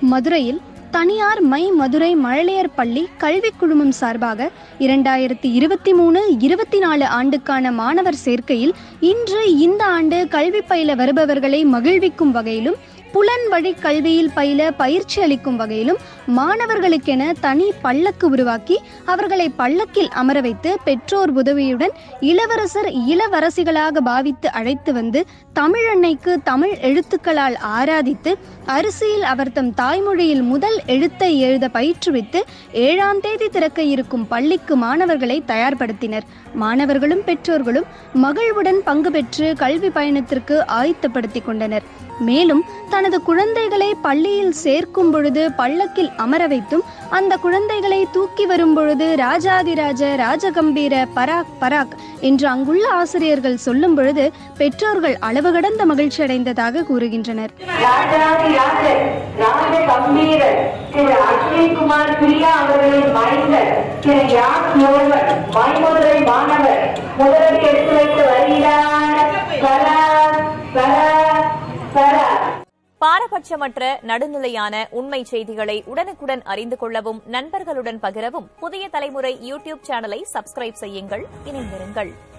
மதுரையில் தனியார் மை மதுரை மழலையர் பள்ளி கல்விக் குழுமம் சார்பாக இரண்டாயிரத்தி இருபத்தி மூணு இருபத்தி நாலு ஆண்டுக்கான மாணவர் சேர்க்கையில் இன்று இந்த ஆண்டு கல்வி பயில வருபவர்களை மகிழ்விக்கும் வகையிலும் புலன் வழி கல்வியில் பயில பயிற்சி அளிக்கும் வகையிலும் மாணவர்களுக்கென தனி பல்லக்கு உருவாக்கி அவர்களை பல்லக்கில் அமர வைத்து பெற்றோர் உதவியுடன் இளவரசர் இளவரசிகளாக பாவித்து அழைத்து வந்து தமிழன்னைக்கு தமிழ் எழுத்துக்களால் ஆராதித்து அரிசியில் அவர் தம் தாய்மொழியில் முதல் எழுத்தை எழுத பயிற்றுவித்து ஏழாம் தேதி திறக்க இருக்கும் பள்ளிக்கு மாணவர்களை தயார்படுத்தினர் மாணவர்களும் பெற்றோர்களும் மகிழ்வுடன் பங்கு பெற்று கல்வி பயணத்திற்கு ஆயத்தப்படுத்திக் கொண்டனர் மேலும் தனது குழந்தைகளை பள்ளியில் சேர்க்கும் பொழுது பல்லக்கில் அமர வைத்தும் அந்த குழந்தைகளை தூக்கி வரும் பொழுது ராஜாதிராஜ ராஜகம்பீர பராக் பராக் என்று அங்குள்ள ஆசிரியர்கள் சொல்லும் பொழுது பெற்றோர்கள் அளவு கடந்த மகிழ்ச்சி அடைந்ததாக கூறுகின்றனர் ராஜாதி ராஜன் ராஜ கம்பீரன் திரு அஸ்வின்குமார் பிரியா அவர்களின் மைந்தர் திரு யாக் யோகன் மைமுதுரை மாணவர் முதலில் எடுத்து வைத்து வருகிறார் கலா கலா கலா பாரபட்சமற்ற நடுநிலையான உண்மை செய்திகளை உடனுக்குடன் அறிந்து கொள்ளவும் நண்பர்களுடன் பகிரவும் புதிய தலைமுறை யூடியூப் சேனலை சப்ஸ்கிரைப் செய்யுங்கள் இணைந்திருங்கள்